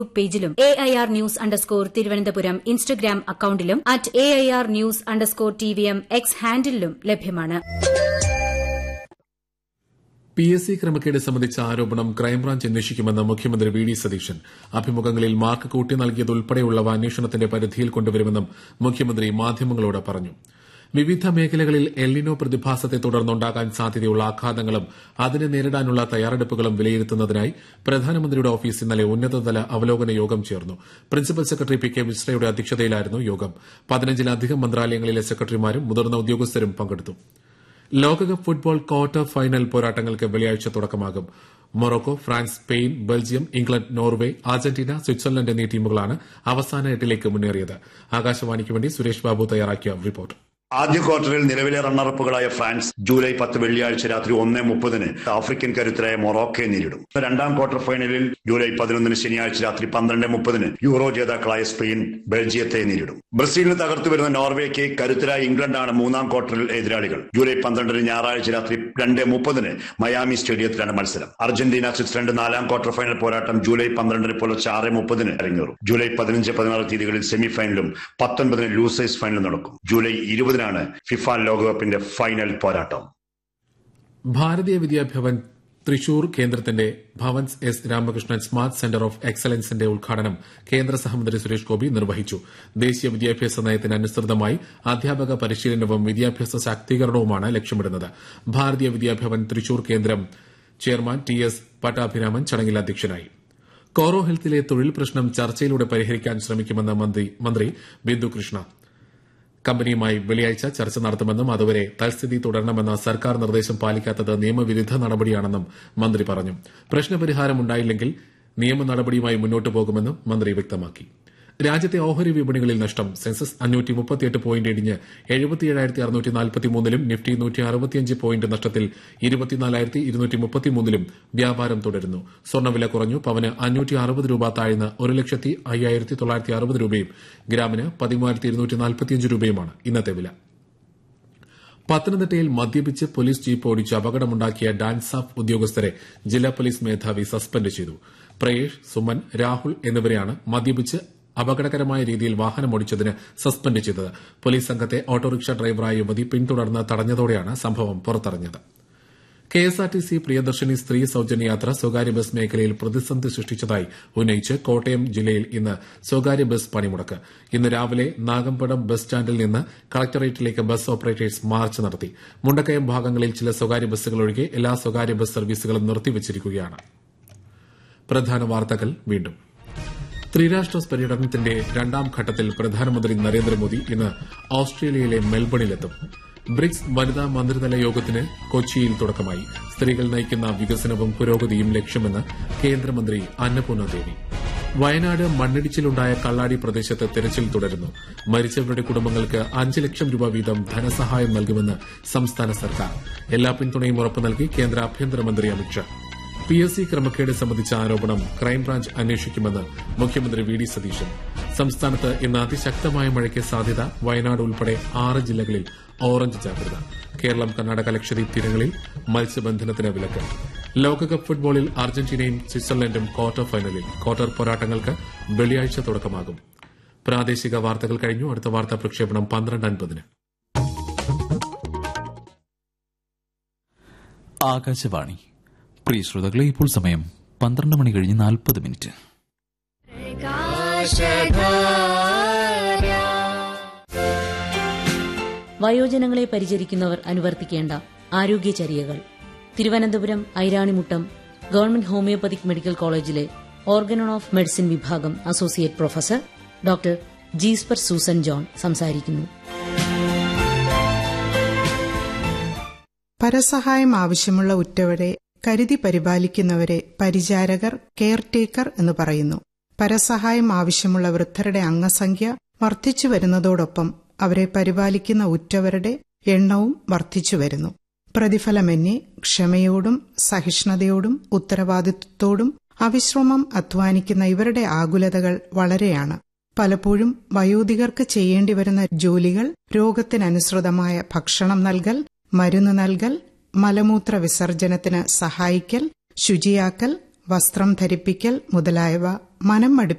Facebook പേജിലും A I R news underscore Thiruvananthapuram Instagram അക്കൌണ്ടിലും at A I R news underscore T V M X ഹാൻഡിലും ലഭ്യമാണ് P S C ക്രമക്കേട് സംബന്ധിച്ച ആരോപണം ക്രൈംബ്രാഞ്ച് അന്വേഷിക്കുമെന്ന് മുഖ്യമന്ത്രി വി ഡി സതീശൻ അഭിമുഖങ്ങളിൽ മാർക്ക് കൂട്ടി നൽകിയതുൾപ്പെടെയുള്ളവ അന്വേഷണത്തിന്റെ പരിധിയിൽ കൊണ്ടുവരുമെന്നും മുഖ്യമന്ത്രി മാധ്യമങ്ങളോട് പറഞ്ഞു വിവിധ മേഖലകളിൽ എല്ലിനോ പ്രതിഭാസത്തെ തുടർന്നുണ്ടാകാൻ സാധ്യതയുള്ള ആഘാതങ്ങളും അതിനെ നേരിടാനുള്ള തയ്യാറെടുപ്പുകളും വിലയിരുത്തുന്നതിനായി പ്രധാനമന്ത്രിയുടെ ഓഫീസ് ഇന്നലെ ഉന്നതതല അവലോകന യോഗം ചേർന്നു പ്രിൻസിപ്പൽ സെക്രട്ടറി പി കെ മിശ്രയുടെ അധ്യക്ഷതയിലായിരുന്നു യോഗം പതിനഞ്ചിലധികം മന്ത്രാലയങ്ങളിലെ സെക്രട്ടറിമാരും മുതിർന്ന ഉദ്യോഗസ്ഥരും പങ്കെടുത്തു ലോകകപ്പ് ഫുട്ബോൾ ക്വാർട്ടർ ഫൈനൽ പോരാട്ടങ്ങൾക്ക് വെള്ളിയാഴ്ച തുടക്കമാകും Morocco France Spain Belgium England Norway Argentina Switzerland എന്നീ ടീമുകളാണ് അവസാന എട്ടിലേക്ക് മുന്നേറിയത് ആകാശവാണിക്ക് വേണ്ടി സുരേഷ് ബാബു തയ്യാറാക്കിയ റിപ്പോർട്ട് ആദ്യ ക്വാർട്ടറിൽ നിലവിലെ റണ്ണറപ്പുകളായ ഫ്രാൻസ് ജൂലൈ പത്ത് വെള്ളിയാഴ്ച രാത്രി ഒന്ന് മുപ്പതിന് ആഫ്രിക്കൻ കരുത്തരായ മൊറോക്കയെ നേരിടും രണ്ടാം ക്വാർട്ടർ ഫൈനലിൽ ജൂലൈ പതിനൊന്നിന് ശനിയാഴ്ച രാത്രി പന്ത്രണ്ട് മുപ്പതിന് യൂറോ ജേതാക്കളായ സ്പെയിൻ ബെൽജിയത്തെ നേരിടും ബ്രസീലിന് തകർത്തു വരുന്ന നോർവേക്ക് കരുത്തരായ ഇംഗ്ലണ്ടാണ് മൂന്നാം ക്വാർട്ടറിൽ എതിരാളികൾ ജൂലൈ പന്ത്രണ്ടിന് ഞായറാഴ്ച രാത്രി രണ്ട് മുപ്പതിന് മയാമി സ്റ്റേഡിയത്തിലാണ് മത്സരം അർജന്റീന സ്വിറ്റ്സർലൻഡ് നാലാം ക്വാർട്ടർ ഫൈനൽ പോരാട്ടം ജൂലൈ പന്ത്രണ്ടിന് പുലർച്ചെ ആറ് മുപ്പതിന് അരങ്ങേറും ജൂലൈ പതിനഞ്ച് പതിനാറ് തീയതികളിൽ സെമി ഫൈനലും പത്തൊൻപതിന് ലൂസേഴ്സ് ഫൈനലും നടക്കും ജൂലൈ ഇരുപതിനാണ് ഫിഫ ലോകകപ്പിന്റെ ഫൈനൽ പോരാട്ടം ഭാരതീയ വിദ്യാഭവൻ തൃശൂർ കേന്ദ്രത്തിന്റെ Bhavans S Ramakrishnan smart centre of എക്സലൻസിന്റെ ഉദ്ഘാടനം കേന്ദ്ര സഹമന്ത്രി സുരേഷ് ഗോപി നിർവഹിച്ചു ദേശീയ വിദ്യാഭ്യാസ നയത്തിന് അനുസൃതമായി അധ്യാപക പരിശീലനവും വിദ്യാഭ്യാസ ശാക്തീകരണവുമാണ് ലക്ഷ്യമിടുന്നത് ഭാരതീയ വിദ്യാഭവൻ തൃശൂർ കേന്ദ്രം ചെയർമാൻ ടി എസ് പട്ടാഭിരാമൻ ചടങ്ങിൽ അധ്യക്ഷനായി കോറോ ഹെൽത്തിലെ തൊഴിൽ പ്രശ്നം ചർച്ചയിലൂടെ പരിഹരിക്കാൻ ശ്രമിക്കുമെന്ന് മന്ത്രി ബിന്ദു കൃഷ്ണ കമ്പനിയുമായി വെള്ളിയാഴ്ച ചർച്ച നടത്തുമെന്നും അതുവരെ തൽസ്ഥിതി തുടരണമെന്ന സർക്കാർ നിർദ്ദേശം പാലിക്കാത്തത് നിയമവിരുദ്ധ നടപടിയാണെന്നും മന്ത്രി പറഞ്ഞു പ്രശ്നപരിഹാരം ഉണ്ടായില്ലെങ്കിൽ നിയമ നടപടിയുമായി മുന്നോട്ടു പോകുമെന്നും മന്ത്രി വ്യക്തമാക്കി രാജ്യത്തെ ഓഹരി വിപണികളിൽ നഷ്ടം സെൻസസ് അഞ്ഞൂറ്റി മുപ്പത്തിയെട്ട് പോയിന്റ് ഇടിഞ്ഞ് എഴുപത്തിയേഴായിരത്തി അറുന്നൂറ്റി നാൽപ്പത്തിമൂന്നിലും നിഫ്റ്റി നൂറ്റി അറുപത്തിയഞ്ച് പോയിന്റ് നഷ്ടത്തിൽ ഇരുപത്തിനാലായിരത്തി ഇരുന്നൂറ്റി മുപ്പത്തിമൂന്നിലും വ്യാപാരം തുടരുന്നു സ്വർണ്ണവില കുറഞ്ഞു പവന് അഞ്ഞൂറ്റി അറുപത് രൂപ താഴ്ന്ന് ഒരു ലക്ഷത്തി അയ്യായിരത്തി തൊള്ളായിരത്തി അറുപത് രൂപയും ഗ്രാമിന് പതിമൂവായിരത്തി ഇരുന്നൂറ്റി നാൽപ്പത്തിയഞ്ച് രൂപയുമാണ് ഇന്നത്തെ വില പത്തനംതിട്ടയിൽ മദ്യപിച്ച് പോലീസ് ജീപ്പ് ഓടിച്ച് അപകടമുണ്ടാക്കിയ ഡാൻസ് ഓഫ് ഉദ്യോഗസ്ഥരെ ജില്ലാ പോലീസ് മേധാവി സസ്പെൻഡ് ചെയ്തു പ്രയേഷ് സുമൻ രാഹുൽ എന്നിവരെയാണ് മദ്യപിച്ച് അപകടകരമായ രീതിയിൽ വാഹനമോടിച്ചതിന് സസ്പെൻഡ് ചെയ്തത് പോലീസ് സംഘത്തെ ഓട്ടോറിക്ഷ ഡ്രൈവറായ യുവതി പിന്തുടർന്ന് തടഞ്ഞതോടെയാണ് സംഭവം പുറത്തറിഞ്ഞത് കെഎസ്ആർടിസി പ്രിയദർശിനി സ്ത്രീ സൌജന്യ യാത്ര സ്വകാര്യ ബസ് മേഖലയിൽ പ്രതിസന്ധി സൃഷ്ടിച്ചതായി ഉന്നയിച്ച് കോട്ടയം ജില്ലയിൽ ഇന്ന് സ്വകാര്യ ബസ് പണിമുടക്ക് ഇന്ന് രാവിലെ നാഗമ്പടം ബസ് സ്റ്റാൻഡിൽ നിന്ന് കളക്ടറേറ്റിലേക്ക് ബസ് ഓപ്പറേറ്റേഴ്സ് മാർച്ച് നടത്തി മുണ്ടക്കയം ഭാഗങ്ങളിൽ ചില സ്വകാര്യ ബസ്സുകൾ ഒഴികെ എല്ലാ സ്വകാര്യ ബസ് സർവീസുകളും നിർത്തിവച്ചിരിക്കുകയാണ് പ്രധാന വാർത്തകൾ വീണ്ടും ത്രിരാഷ്ട്ര പര്യടനത്തിന്റെ രണ്ടാം ഘട്ടത്തിൽ പ്രധാനമന്ത്രി നരേന്ദ്രമോദി ഇന്ന് ഓസ്ട്രേലിയയിലെ മെൽബണിലെത്തും ബ്രിക്സ് വനിതാ മന്ത്രിതല യോഗത്തിന് കൊച്ചിയിൽ തുടക്കമായി സ്ത്രീകൾ നയിക്കുന്ന വികസനവും പുരോഗതിയും ലക്ഷ്യമെന്ന് കേന്ദ്രമന്ത്രി അന്നപൂർണ ദേവി വയനാട് മണ്ണിടിച്ചിലുണ്ടായ കള്ളാടി പ്രദേശത്ത് തെരച്ചിൽ തുടരുന്നു മരിച്ചവരുടെ കുടുംബങ്ങൾക്ക് അഞ്ച് ലക്ഷം രൂപ വീതം ധനസഹായം നൽകുമെന്ന് സംസ്ഥാന സർക്കാർ എല്ലാ പിന്തുണയും ഉറപ്പു നൽകി കേന്ദ്ര ആഭ്യന്തരമന്ത്രി അമിത്ഷാ പി എസ് സി ക്രമക്കേട് സംബന്ധിച്ച ആരോപണം ക്രൈംബ്രാഞ്ച് അന്വേഷിക്കുമെന്ന് മുഖ്യമന്ത്രി വി ഡി സതീശൻ സംസ്ഥാനത്ത് ഇന്ന് അതിശക്തമായ മഴയ്ക്ക് സാധ്യത വയനാട് ഉൾപ്പെടെ ആറ് ജില്ലകളിൽ ഓറഞ്ച് ജാഗ്രത കേരളം കർണാടക ലക്ഷദ്വീപ് തീരങ്ങളിൽ മത്സ്യബന്ധനത്തിന് വിലക്ക് ലോകകപ്പ് ഫുട്ബോളിൽ അർജന്റീനയും സ്വിറ്റ്സർലൻഡും ക്വാർട്ടർ ഫൈനലിൽ ക്വാർട്ടർ പോരാട്ടങ്ങൾക്ക് വെള്ളിയാഴ്ച തുടക്കമാകും പ്രാദേശിക വാർത്തകൾ കഴിഞ്ഞു അടുത്ത വാർത്താ പ്രക്ഷേപണം പന്ത്രണ്ട് അൻപതിന് ആകാശവാണി പ്രിയ ശ്രോതാക്കളെ ഇപ്പോൾ സമയം പന്ത്രണ്ട് മണി കഴിഞ്ഞ് നാൽപ്പത് മിനിറ്റ് വയോജനങ്ങളെ പരിചരിക്കുന്നവർ അനുവർത്തിക്കേണ്ട ആരോഗ്യചര്യകൾ Thiruvananthapuram Airanimuttam government homoeopathic medical കോളേജിലെ ഓർഗനോൺ ഓഫ് മെഡിസിൻ വിഭാഗം associate professor doctor Jasper Susan John സംസാരിക്കുന്നു പരസഹായം ആവശ്യമുള്ള ഉറ്റവരെ കരുതി പരിപാലിക്കുന്നവരെ പരിചാരകർ കെയർടേക്കർ എന്ന് പറയുന്നു പരസഹായം ആവശ്യമുള്ള വൃദ്ധരുടെ അംഗസംഖ്യ വർദ്ധിച്ചു വരുന്നതോടൊപ്പം അവരെ പരിപാലിക്കുന്ന ഉറ്റവരുടെ എണ്ണവും വർദ്ധിച്ചു വരുന്നു പ്രതിഫലമെന്നെ ക്ഷമയോടും സഹിഷ്ണുതയോടും ഉത്തരവാദിത്വത്തോടും അവിശ്രമം അധ്വാനിക്കുന്ന ഇവരുടെ ആകുലതകൾ വളരെയാണ് പലപ്പോഴും വയോധികർക്ക് ചെയ്യേണ്ടി വരുന്ന ജോലികൾ രോഗത്തിനനുസൃതമായ ഭക്ഷണം നൽകൽ മരുന്ന് നൽകൽ മലമൂത്ര വിസർജനത്തിന് സഹായിക്കൽ ശുചിയാക്കൽ വസ്ത്രം ധരിപ്പിക്കൽ മുതലായവ മനം മടുപ്പിക്കുന്ന